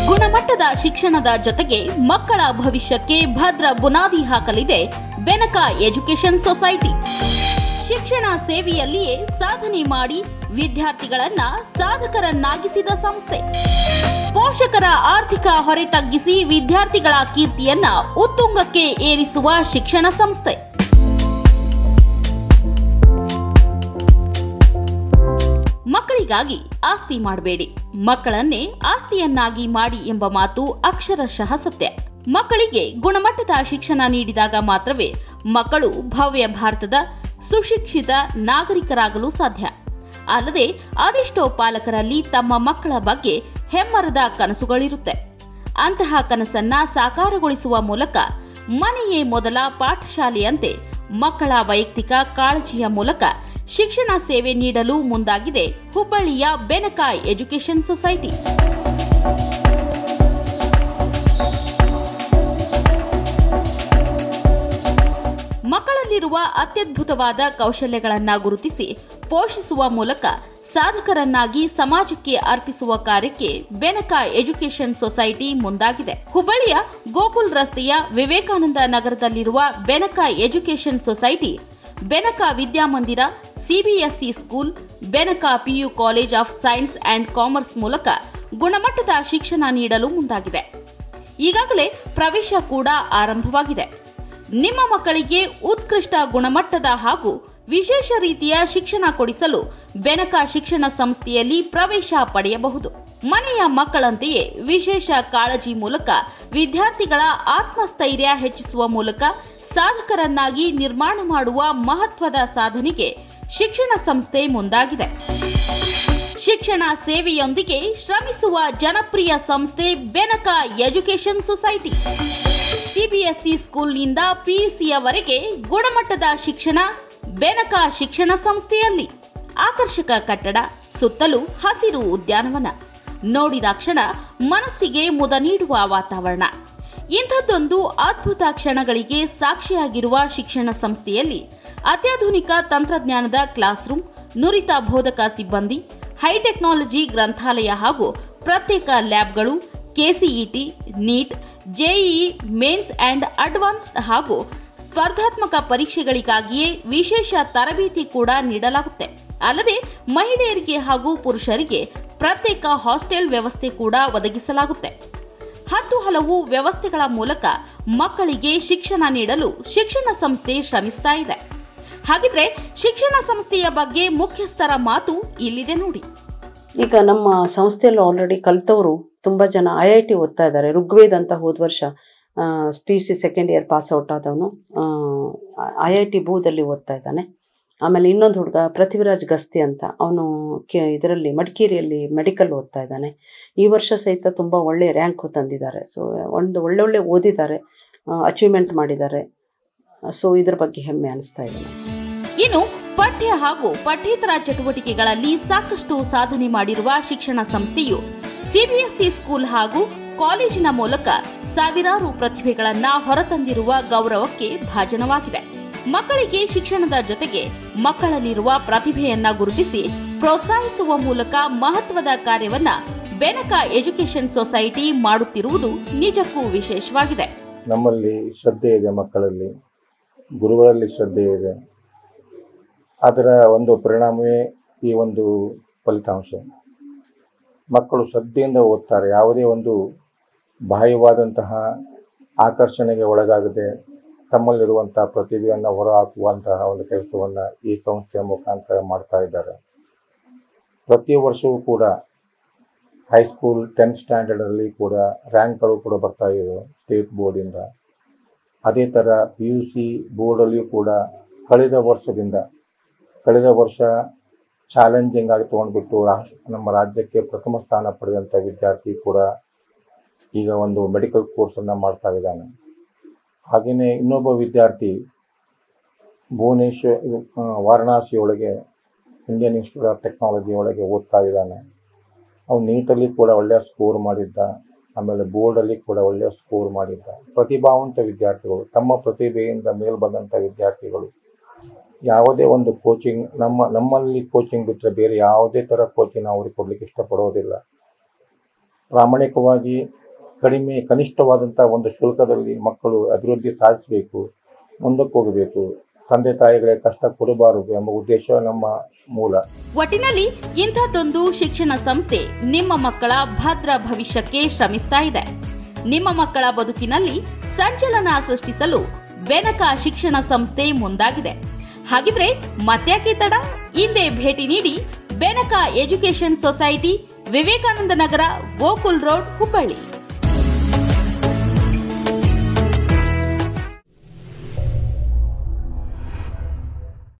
ಗುಣಮಟ್ಟದ ಶಿಕ್ಷಣದ ಜೊತೆಗೆ ಮಕ್ಕಳ ಭವಿಷ್ಯಕ್ಕೆ ಭದ್ರ ಬುನಾದಿ ಹಾಕಲಿದೆ ಬೆನಕ ಎಜುಕೇಷನ್ ಸೊಸೈಟಿ ಶಿಕ್ಷಣ ಸೇವೆಯಲ್ಲಿಯೇ ಸಾಧನೆ ಮಾಡಿ ವಿದ್ಯಾರ್ಥಿಗಳನ್ನ ಸಾಧಕರನ್ನಾಗಿಸಿದ ಸಂಸ್ಥೆ ಪೋಷಕರ ಆರ್ಥಿಕ ಹೊರೆ ತಗ್ಗಿಸಿ ವಿದ್ಯಾರ್ಥಿಗಳ ಕೀರ್ತಿಯನ್ನ ಉತ್ತುಂಗಕ್ಕೆ ಏರಿಸುವ ಶಿಕ್ಷಣ ಸಂಸ್ಥೆ ಮಕ್ಕಳಿಗಾಗಿ ಆಸ್ತಿ ಮಾಡಬೇಡಿ ಮಕ್ಕಳನ್ನೇ ಆಸ್ತಿಯನ್ನಾಗಿ ಮಾಡಿ ಎಂಬ ಮಾತು ಅಕ್ಷರಶಃ ಸತ್ಯ ಮಕ್ಕಳಿಗೆ ಗುಣಮಟ್ಟದ ಶಿಕ್ಷಣ ನೀಡಿದಾಗ ಮಾತ್ರವೇ ಮಕ್ಕಳು ಭವ್ಯ ಭಾರತದ ಸುಶಿಕ್ಷಿತ ನಾಗರಿಕರಾಗಲು ಸಾಧ್ಯ ಅಲ್ಲದೆ ಅದೆಷ್ಟೋ ಪಾಲಕರಲ್ಲಿ ತಮ್ಮ ಮಕ್ಕಳ ಬಗ್ಗೆ ಹೆಮ್ಮರದ ಕನಸುಗಳಿರುತ್ತೆ ಅಂತಹ ಕನಸನ್ನ ಸಾಕಾರಗೊಳಿಸುವ ಮೂಲಕ ಮನೆಯೇ ಮೊದಲ ಪಾಠಶಾಲೆಯಂತೆ ಮಕ್ಕಳ ವೈಯಕ್ತಿಕ ಕಾಳಜಿಯ ಮೂಲಕ ಶಿಕ್ಷಣ ಸೇವೆ ನೀಡಲು ಮುಂದಾಗಿದೆ ಹುಬ್ಬಳ್ಳಿಯ ಬೆನಕ ಎಜುಕೇಷನ್ ಸೊಸೈಟಿ ಮಕ್ಕಳಲ್ಲಿರುವ ಅತ್ಯದ್ಭುತವಾದ ಕೌಶಲ್ಯಗಳನ್ನ ಗುರುತಿಸಿ ಪೋಷಿಸುವ ಮೂಲಕ ಸಾಧಕರನ್ನಾಗಿ ಸಮಾಜಕ್ಕೆ ಅರ್ಪಿಸುವ ಕಾರ್ಯಕ್ಕೆ ಬೆನಕ ಎಜುಕೇಷನ್ ಸೊಸೈಟಿ ಮುಂದಾಗಿದೆ ಹುಬ್ಬಳ್ಳಿಯ ಗೋಕುಲ್ ರಸ್ತೆಯ ವಿವೇಕಾನಂದ ನಗರದಲ್ಲಿರುವ Benaka education society Benaka Vidyamandir CBSE school Benaka PU college of science and commerce ಮೂಲಕ ಗುಣಮಟ್ಟದ ಶಿಕ್ಷಣ ನೀಡಲು ಮುಂದಾಗಿದೆ ಈಗಾಗಲೇ ಪ್ರವೇಶ ಕೂಡ ಆರಂಭವಾಗಿದೆ ನಿಮ್ಮ ಮಕ್ಕಳಿಗೆ ಉತ್ಕೃಷ್ಟ ಗುಣಮಟ್ಟದ ಹಾಗೂ ವಿಶೇಷ ರೀತಿಯ ಶಿಕ್ಷಣ ಕೊಡಿಸಲು ಬೆನಕ ಶಿಕ್ಷಣ ಸಂಸ್ಥೆಯಲ್ಲಿ ಪ್ರವೇಶ ಪಡೆಯಬಹುದು ಮನೆಯ ಮಕ್ಕಳಂತೆಯೇ ವಿಶೇಷ ಕಾಳಜಿ ಮೂಲಕ ವಿದ್ಯಾರ್ಥಿಗಳ ಆತ್ಮಸ್ಥೈರ್ಯ ಹೆಚ್ಚಿಸುವ ಮೂಲಕ ಸಾಧಕರನ್ನಾಗಿ ನಿರ್ಮಾಣ ಮಾಡುವ ಮಹತ್ವದ ಸಾಧನೆಗೆ ಶಿಕ್ಷಣ ಸಂಸ್ಥೆ ಮುಂದಾಗಿದೆ ಶಿಕ್ಷಣ ಸೇವೆಯೊಂದಿಗೆ ಶ್ರಮಿಸುವ ಜನಪ್ರಿಯ ಸಂಸ್ಥೆ ಬೆನಕ ಎಜುಕೇಷನ್ ಸೊಸೈಟಿ ಸಿಬಿಎಸ್ಇ ಸ್ಕೂಲ್ನಿಂದ ಪಿಯುಸಿಯವರೆಗೆ ಗುಣಮಟ್ಟದ ಶಿಕ್ಷಣ ಬೆನಕ ಶಿಕ್ಷಣ ಸಂಸ್ಥೆಯಲ್ಲಿ ಆಕರ್ಷಕ ಕಟ್ಟಡ ಸುತ್ತಲೂ ಹಸಿರು ಉದ್ಯಾನವನ ನೋಡಿದಾಕ್ಷಣ ಮನಸ್ಸಿಗೆ ಮುದ ನೀಡುವ ವಾತಾವರಣ ಇಂಥದ್ದೊಂದು ಅದ್ಭುತ ಕ್ಷಣಗಳಿಗೆ ಸಾಕ್ಷಿಯಾಗಿರುವ ಶಿಕ್ಷಣ ಸಂಸ್ಥೆಯಲ್ಲಿ ಅತ್ಯಾಧುನಿಕ ತಂತ್ರಜ್ಞಾನದ ಕ್ಲಾಸ್ ರೂಮ್ ನುರಿತ ಬೋಧಕ ಸಿಬ್ಬಂದಿ ಹೈಟೆಕ್ನಾಲಜಿ ಗ್ರಂಥಾಲಯ ಹಾಗೂ ಪ್ರತ್ಯೇಕ ಲ್ಯಾಬ್ಗಳು KCET NEET JEE mains and advanced ಹಾಗೂ ಸ್ಪರ್ಧಾತ್ಮಕ ಪರೀಕ್ಷೆಗಳಿಗಾಗಿಯೇ ವಿಶೇಷ ತರಬೇತಿ ಕೂಡ ನೀಡಲಾಗುತ್ತೆ ಅಲ್ಲದೆ ಮಹಿಳೆಯರಿಗೆ ಹಾಗೂ ಪುರುಷರಿಗೆ ಪ್ರತ್ಯೇಕ ಹಾಸ್ಟೆಲ್ ವ್ಯವಸ್ಥೆ ಕೂಡ ಒದಗಿಸಲಾಗುತ್ತೆ ಹತ್ತು ಹಲವು ವ್ಯವಸ್ಥೆಗಳ ಮೂಲಕ ಮಕ್ಕಳಿಗೆ ಶಿಕ್ಷಣ ನೀಡಲು ಶಿಕ್ಷಣ ಸಂಸ್ಥೆ ಶ್ರಮಿಸ್ತಾ ಇದೆ ಹಾಗಿದ್ರೆ ಶಿಕ್ಷಣ ಸಂಸ್ಥೆಯ ಬಗ್ಗೆ ಮುಖ್ಯಸ್ಥರ ಮಾತು ಇಲ್ಲಿದೆ ನೋಡಿ ಈಗ ನಮ್ಮ ಸಂಸ್ಥೆಯಲ್ಲಿ ಆಲ್ರೆಡಿ ಕಲಿತವರು ತುಂಬ ಜನ ಐ ಐ ಟಿ ಓದ್ತಾ ಇದ್ದಾರೆ ಋಗ್ವೇದ್ ಅಂತ ಹೋದ ವರ್ಷ P U C second year pass out ಆದವನು ಐ ಐ ಟಿ ಬೂದಲ್ಲಿ ಓದ್ತಾ ಇದ್ದಾನೆ ಆಮೇಲೆ ಇನ್ನೊಂದು ಹುಡುಗ ಪೃಥ್ವಿರಾಜ್ ಗಸ್ತಿ ಅಂತ ಅವನು ಕೆ ಇದರಲ್ಲಿ ಮಡಿಕೇರಿಯಲ್ಲಿ ಮೆಡಿಕಲ್ ಓದ್ತಾ ಇದ್ದಾನೆ ಈ ವರ್ಷ ಸಹಿತ ತುಂಬ ಒಳ್ಳೆ ರ್ಯಾಂಕ್ ತಂದಿದ್ದಾರೆ ಸೊ ಒಂದು ಒಳ್ಳೊಳ್ಳೆ ಓದಿದ್ದಾರೆ ಅಚೀವ್ಮೆಂಟ್ ಮಾಡಿದ್ದಾರೆ ಸೊ ಇದ್ರ ಬಗ್ಗೆ ಹೆಮ್ಮೆ ಅನಿಸ್ತಾ ಇದೆ ಇನ್ನು ಪಠ್ಯ ಹಾಗೂ ಪಠ್ಯೇತರ ಚಟುವಟಿಕೆಗಳಲ್ಲಿ ಸಾಕಷ್ಟು ಸಾಧನೆ ಮಾಡಿರುವ ಶಿಕ್ಷಣ ಸಂಸ್ಥೆಯು ಸಿಬಿಎಸ್ಇ ಸ್ಕೂಲ್ ಹಾಗೂ ಕಾಲೇಜಿನ ಮೂಲಕ ಸಾವಿರಾರು ಪ್ರತಿಭೆಗಳನ್ನ ಹೊರತಂದಿರುವ ಗೌರವಕ್ಕೆ ಭಾಜನವಾಗಿದೆ ಮಕ್ಕಳಿಗೆ ಶಿಕ್ಷಣದ ಜೊತೆಗೆ ಮಕ್ಕಳಲ್ಲಿರುವ ಪ್ರತಿಭೆಯನ್ನ ಗುರುತಿಸಿ ಪ್ರೋತ್ಸಾಹಿಸುವ ಮೂಲಕ ಮಹತ್ವದ ಕಾರ್ಯವನ್ನ ಬೆನಕ ಎಜುಕೇಷನ್ ಸೊಸೈಟಿ ಮಾಡುತ್ತಿರುವುದು ನಿಜಕ್ಕೂ ವಿಶೇಷವಾಗಿದೆ ನಮ್ಮಲ್ಲಿ ಶ್ರದ್ಧೆ ಇದೆ ಮಕ್ಕಳಲ್ಲಿ ಗುರುಗಳಲ್ಲಿ ಶ್ರದ್ಧೆ ಇದೆ ಅದರ ಒಂದು ಪರಿಣಾಮವೇ ಈ ಒಂದು ಫಲಿತಾಂಶ ಮಕ್ಕಳು ಶ್ರದ್ಧೆಯಿಂದ ಓದ್ತಾರೆ ಯಾವುದೇ ಒಂದು ಬಾಹ್ಯವಾದಂತಹ ಆಕರ್ಷಣೆಗೆ ಒಳಗಾಗದೆ ತಮ್ಮಲ್ಲಿರುವಂತಹ ಪ್ರತಿಭೆಯನ್ನು ಹೊರಹಾಕುವಂತಹ ಒಂದು ಕೆಲಸವನ್ನು ಈ ಸಂಸ್ಥೆಯ ಮುಖಾಂತರ ಮಾಡ್ತಾ ಇದ್ದಾರೆ ಪ್ರತಿ ವರ್ಷವೂ ಕೂಡ ಹೈಸ್ಕೂಲ್ ಟೆಂತ್ ಸ್ಟ್ಯಾಂಡರ್ಡಲ್ಲಿ ಕೂಡ ರ್ಯಾಂಕ್ಗಳು ಕೂಡ ಬರ್ತಾ ಇವೆ ಸ್ಟೇಟ್ ಬೋರ್ಡಿಂದ ಅದೇ ಥರ ಪಿ ಯು ಸಿ ಬೋರ್ಡಲ್ಲಿಯೂ ಕೂಡ ಕಳೆದ ವರ್ಷದಿಂದ ಕಳೆದ ವರ್ಷ ಚಾಲೆಂಜಿಂಗ್ ಆಗಿ ತೊಗೊಂಡ್ಬಿಟ್ಟು ರಾಷ್ಟ್ರ ನಮ್ಮ ರಾಜ್ಯಕ್ಕೆ ಪ್ರಥಮ ಸ್ಥಾನ ಪಡೆದಂಥ ವಿದ್ಯಾರ್ಥಿ ಕೂಡ ಈಗ ಒಂದು ಮೆಡಿಕಲ್ ಕೋರ್ಸನ್ನು ಮಾಡ್ತಾ ಇದ್ದಾನೆ ಹಾಗೆಯೇ ಇನ್ನೊಬ್ಬ ವಿದ್ಯಾರ್ಥಿ ಭುವನೇಶ್ವರ್ ಇದು, ಆ, ವಾರಣಾಸಿಯೊಳಗೆ ಇಂಡಿಯನ್ ಇನ್ಸ್ಟಿಟ್ಯೂಟ್ ಆಫ್ ಟೆಕ್ನಾಲಜಿ ಒಳಗೆ ಓದ್ತಾ ಇದ್ದಾನೆ ಅವನು ನೀಟಲ್ಲಿ ಕೂಡ ಒಳ್ಳೆಯ ಸ್ಕೋರ್ ಮಾಡಿದ್ದ ಆಮೇಲೆ ಬೋರ್ಡಲ್ಲಿ ಕೂಡ ಒಳ್ಳೆಯ ಸ್ಕೋರ್ ಮಾಡಿದ್ದ ಪ್ರತಿಭಾವಂತ ವಿದ್ಯಾರ್ಥಿಗಳು ತಮ್ಮ ಪ್ರತಿಭೆಯಿಂದ ಮೇಲ್ ಬಂದಂಥ ವಿದ್ಯಾರ್ಥಿಗಳು ಯಾವುದೇ ಒಂದು ಕೋಚಿಂಗ್ ನಮ್ಮ ನಮ್ಮಲ್ಲಿ ಕೋಚಿಂಗ್ ಬಿಟ್ಟರೆ ಬೇರೆ ಯಾವುದೇ ಥರ ಕೋಚಿಂಗ್ ನಾವು ಅವ್ರಿಗೆ ಕೊಡ್ಲಿಕ್ಕೆ ಇಷ್ಟಪಡೋದಿಲ್ಲ ಪ್ರಾಮಾಣಿಕವಾಗಿ ಕಡಿಮೆ ಕನಿಷ್ಠವಾದಂಥ ಒಂದು ಶುಲ್ಕದಲ್ಲಿ ಮಕ್ಕಳು ಅಭಿವೃದ್ಧಿ ಸಾಧಿಸಬೇಕು ಮುಂದಕ್ಕೆ ಹೋಗಬೇಕು ತಂದೆ ತಾಯಿಗಳಿಗೆ ಕಷ್ಟ ಕೊಡಬಾರದು ಎಂಬ ಉದ್ದೇಶ ನಮ್ಮ ಮೂಲ ಒಟ್ಟಿನಲ್ಲಿ ಇಂಥದ್ದೊಂದು ಶಿಕ್ಷಣ ಸಂಸ್ಥೆ ನಿಮ್ಮ ಮಕ್ಕಳ ಭದ್ರ ಭವಿಷ್ಯಕ್ಕೆ ಶ್ರಮಿಸ್ತಾ ಇದೆ ನಿಮ್ಮ ಮಕ್ಕಳ ಬದುಕಿನಲ್ಲಿ ಸಂಚಲನ ಸೃಷ್ಟಿಸಲು ಬೆನಕ ಶಿಕ್ಷಣ ಸಂಸ್ಥೆ ಮುಂದಾಗಿದೆ ಹಾಗಿದ್ರೆ ಮತ್ಯಾಕೆ ತಡ ಹಿಂದೆ ಭೇಟಿ ನೀಡಿ Benaka education society Vivekananda Nagar Gokul road Hubballi